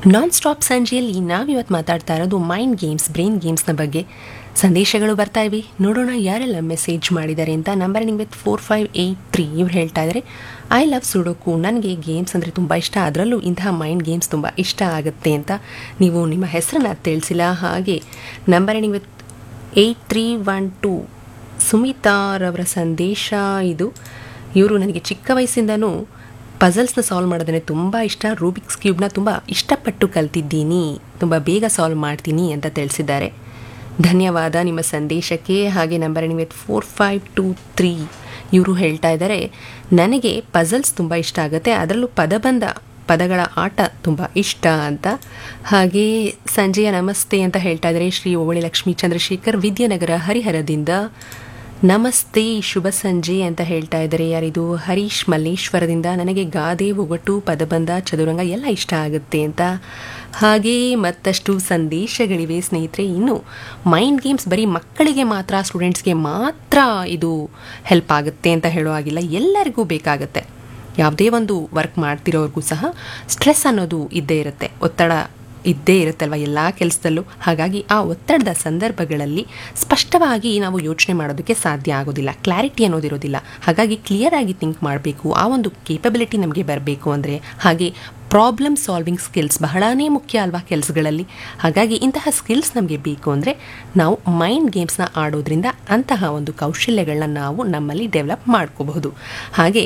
non stop ಸಂಜೆಯಲ್ಲಿ ನಾವಿವತ್ತು ಮಾತಾಡ್ತಾ ಇರೋದು ಮೈಂಡ್ ಗೇಮ್ಸ್ ಬ್ರೈನ್ ಗೇಮ್ಸ್ನ ಬಗ್ಗೆ ಸಂದೇಶಗಳು ಬರ್ತಾ ಇವೆ ನೋಡೋಣ ಯಾರೆಲ್ಲ ಮೆಸೇಜ್ ಮಾಡಿದ್ದಾರೆ ಅಂತ ನಂಬರ್ ನಿಮಗೆ ಫೋರ್ ಫೈವ್ ಏಯ್ಟ್ ತ್ರೀ ಇವ್ರು ಹೇಳ್ತಾ ಇದ್ದಾರೆ ಐ ಲವ್ ಸುಡೋಕು ನನಗೆ ಗೇಮ್ಸ್ ಅಂದರೆ ತುಂಬ ಇಷ್ಟ ಅದರಲ್ಲೂ ಇಂತಹ ಮೈಂಡ್ ಗೇಮ್ಸ್ ತುಂಬ ಇಷ್ಟ ಆಗುತ್ತೆ ಅಂತ ನೀವು ನಿಮ್ಮ ಹೆಸರನ್ನ ತಿಳಿಸಿಲ್ಲ ಹಾಗೆ ನಂಬರ್ ನಿಮಗೆ ಏಯ್ಟ್ ತ್ರೀ ಒನ್ ಟೂ ಸುಮಿತಾರವರ ಸಂದೇಶ ಇದು ಇವರು ನನಗೆ ಚಿಕ್ಕ ವಯಸ್ಸಿಂದನೂ ಪಜಲ್ಸ್ನ ಸಾಲ್ವ್ ಮಾಡೋದನ್ನೇ ತುಂಬ ಇಷ್ಟ ರೂಬಿಕ್ಸ್ ಕ್ಯೂಬ್ನ ತುಂಬ ಇಷ್ಟಪಟ್ಟು ಕಲ್ತಿದ್ದೀನಿ ತುಂಬ ಬೇಗ ಸಾಲ್ವ್ ಮಾಡ್ತೀನಿ ಅಂತ ತಿಳಿಸಿದ್ದಾರೆ ಧನ್ಯವಾದ ನಿಮ್ಮ ಸಂದೇಶಕ್ಕೆ ಹಾಗೆ ನಂಬರ್ ನಿಮಗೆ ಫೋರ್ ಫೈವ್ ಟೂ ತ್ರೀ ಇವರು ಹೇಳ್ತಾ ಇದ್ದಾರೆ ನನಗೆ ಪಜಲ್ಸ್ ತುಂಬ ಇಷ್ಟ ಆಗುತ್ತೆ ಅದರಲ್ಲೂ ಪದಬಂಧ ಪದಗಳ ಆಟ ತುಂಬ ಇಷ್ಟ ಅಂತ ಹಾಗೆ ಸಂಜೆಯ ನಮಸ್ತೆ ಅಂತ ಹೇಳ್ತಾ ಇದ್ದಾರೆ ಶ್ರೀ ಓವಳಿ ಲಕ್ಷ್ಮೀ ಚಂದ್ರಶೇಖರ್ ವಿದ್ಯಾನಗರ ಹರಿಹರದಿಂದ ನಮಸ್ತೆ ಶುಭ ಸಂಜೆ ಅಂತ ಹೇಳ್ತಾ ಇದ್ದಾರೆ ಯಾರಿದು ಹರೀಶ್ ಮಲ್ಲೇಶ್ವರದಿಂದ ನನಗೆ ಗಾದೆ ಒಗಟು ಪದಬಂಧ ಚದುರಂಗ ಎಲ್ಲ ಇಷ್ಟ ಆಗುತ್ತೆ ಅಂತ ಹಾಗೆ ಮತ್ತಷ್ಟು ಸಂದೇಶಗಳಿವೆ ಸ್ನೇಹಿತರೆ ಇನ್ನು ಮೈಂಡ್ ಗೇಮ್ಸ್ ಬರೀ ಮಕ್ಕಳಿಗೆ ಮಾತ್ರ ಸ್ಟೂಡೆಂಟ್ಸ್ಗೆ ಮಾತ್ರ ಇದು ಹೆಲ್ಪ್ ಆಗುತ್ತೆ ಅಂತ ಹೇಳೋ ಹಾಗಿಲ್ಲ ಎಲ್ಲರಿಗೂ ಬೇಕಾಗುತ್ತೆ ಯಾವುದೇ ಒಂದು ವರ್ಕ್ ಮಾಡ್ತಿರೋರ್ಗೂ ಸಹ ಸ್ಟ್ರೆಸ್ ಅನ್ನೋದು ಇದ್ದೇ ಇರುತ್ತೆ ಒತ್ತಡ ಇದ್ದೇ ಇರುತ್ತಲ್ವ ಎಲ್ಲ ಕೆಲಸದಲ್ಲೂ ಹಾಗಾಗಿ ಆ ಒತ್ತಡದ ಸಂದರ್ಭಗಳಲ್ಲಿ ಸ್ಪಷ್ಟವಾಗಿ ನಾವು ಯೋಚನೆ ಮಾಡೋದಕ್ಕೆ ಸಾಧ್ಯ ಆಗೋದಿಲ್ಲ ಕ್ಲಾರಿಟಿ ಅನ್ನೋದಿರೋದಿಲ್ಲ ಹಾಗಾಗಿ ಕ್ಲಿಯರ್ ಆಗಿ ಥಿಂಕ್ ಮಾಡಬೇಕು ಆ ಒಂದು ಕೇಪಬಿಲಿಟಿ ನಮಗೆ ಬರಬೇಕು ಅಂದರೆ ಹಾಗೆ ಪ್ರಾಬ್ಲಮ್ ಸಾಲ್ವಿಂಗ್ ಸ್ಕಿಲ್ಸ್ ಬಹಳನೇ ಮುಖ್ಯ ಅಲ್ವಾ ಕೆಲಸಗಳಲ್ಲಿ ಹಾಗಾಗಿ ಇಂತಹ ಸ್ಕಿಲ್ಸ್ ನಮಗೆ ಬೇಕು ಅಂದರೆ ನಾವು ಮೈಂಡ್ ಗೇಮ್ಸ್ನ ಆಡೋದ್ರಿಂದ ಅಂತಹ ಒಂದು ಕೌಶಲ್ಯಗಳನ್ನ ನಾವು ನಮ್ಮಲ್ಲಿ ಡೆವಲಪ್ ಮಾಡ್ಕೋಬಹುದು ಹಾಗೆ